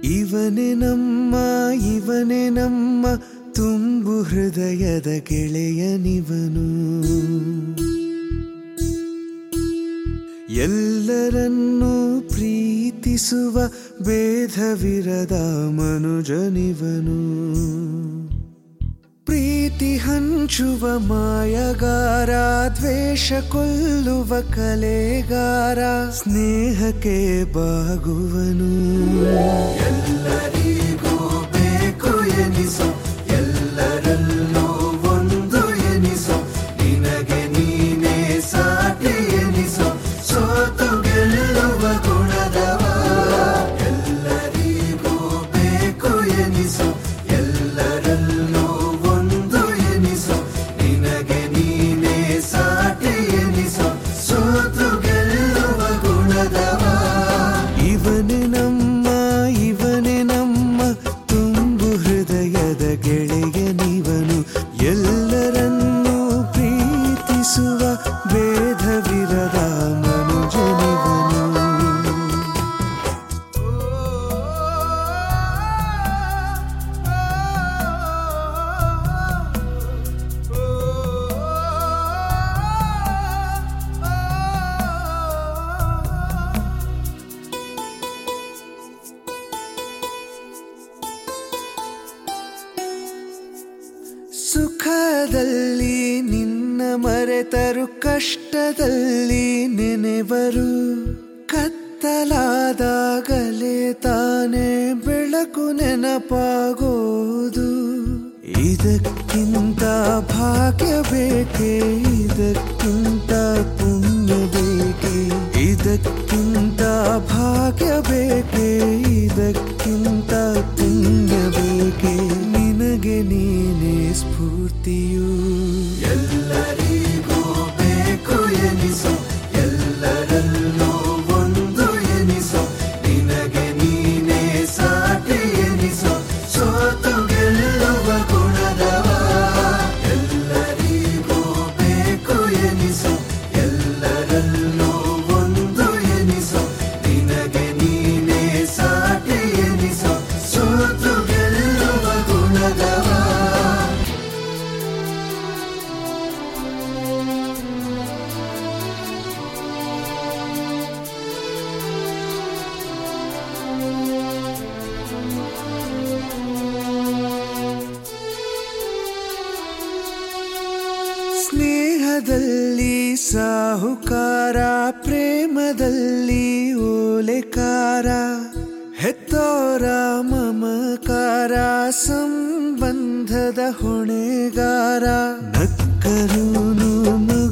ಇವನೇ ನಮ್ಮ ಇವನೇ ನಮ್ಮ ತುಂಬು ಹೃದಯದ ಗೆಳೆಯನಿವನು ಎಲ್ಲರನ್ನೂ ಪ್ರೀತಿಸುವ ಭೇದವಿರದ ಮನುಜನಿವನು ಪ್ರೀತಿ ಹಂಚುವ ಮಾಯಗಾರ ದ್ವೇಷ ಕೊಲ್ಲುವ ಕಲೆಗಾರ ಸ್ನೇಹಕ್ಕೆ ಬಾಗುವನು ಎಲ್ಲರಿಗೂ ಬೇಕು ಎನಿಸೋ ಎಲ್ಲರಲ್ಲೂ ಒಂದು ಎನಿಸೋ ನಿನಗೆ ನೀನೇ ಸಾಟಿ ಎನಿಸೋ ಸೋತು ಗೆಲ್ಲುವ ಗುಣದವ ಎಲ್ಲರಿಗೂ ಬೇಕು ಎನಿಸೋ ಎಲ್ಲರಲ್ಲೂ ಒಂದು ಎನಿಸೋ ನಿನಗೆ ನೀನೇ ಸಾಟಿ ಎನಿಸೋ ಸೋತು ಗೆಲ್ಲುವ ಗುಣದವ ಇವನೇ ನಮ್ಮ ಇವನೇ ನಮ್ಮ ತುಂಬು ಹೃದಯದ ಗೆಳೆಯನಿವನು ಎಲ್ಲರನ್ನೂ ಪ್ರೀತಿಸುವ ಭೇದವಿರದ ಮನುಜನಿವನು ಸುಖದಲ್ಲಿ ನಿನ್ನ ಮರೆತರು ಕಷ್ಟದಲ್ಲಿ ನೆನೆವರು ಕತ್ತಲಾದಾಗಲೇ ತಾನೇ ಬೆಳಕು ನೆನಪಾಗೋದು ಇದಕ್ಕಿಂತ ಭಾಗ್ಯ ಬೇಕೆ ಇದಕ್ಕಿಂತ ಪುಣ್ಯ ಬೇಕೆ ಇದಕ್ಕಿಂತ ಭಾಗ್ಯ ಬೇಕೆ ಇದಕ್ಕಿಂತ ಪುಣ್ಯ ಬೇಕೆ ನಿನಗೆ ನೀನೇ ಸ್ಫೂರ್ತಿಯು ಎಲ್ಲರಿಗೂ ಬೇಕು ಎನಿಸೋ ಎಲ್ಲರಲ್ಲೂ ಒಂದು ಎನಿಸೋ ನಿನಗೆ ನೀನೇ ಸಾಟಿ ಎನಿಸೋ ಸೋತು ಗೆಲ್ಲುವ ಗುಣದವ ಎಲ್ಲರಿಗೂ ಬೇಕು ಎನಿಸೋ ಎಲ್ಲರಲ್ಲೂ ಒಂದು ಎನಿಸೋ ನಿನಗೆ ನೀನೇ ಸಾಟಿ ಎನಿಸೋ ಸೋತು ಗೆಲ್ಲುವ ಗುಣದವ ಸ್ನೇಹದಲ್ಲಿ ಸಾಹುಕಾರ ಪ್ರೇಮದಲ್ಲಿ ಓಲೆಕಾರ ಹೆತ್ತೋರ ಮಮಕಾರ ಸಂಬಂಧದ ಹೊಣೆಗಾರ ನಕ್ಕರೂನು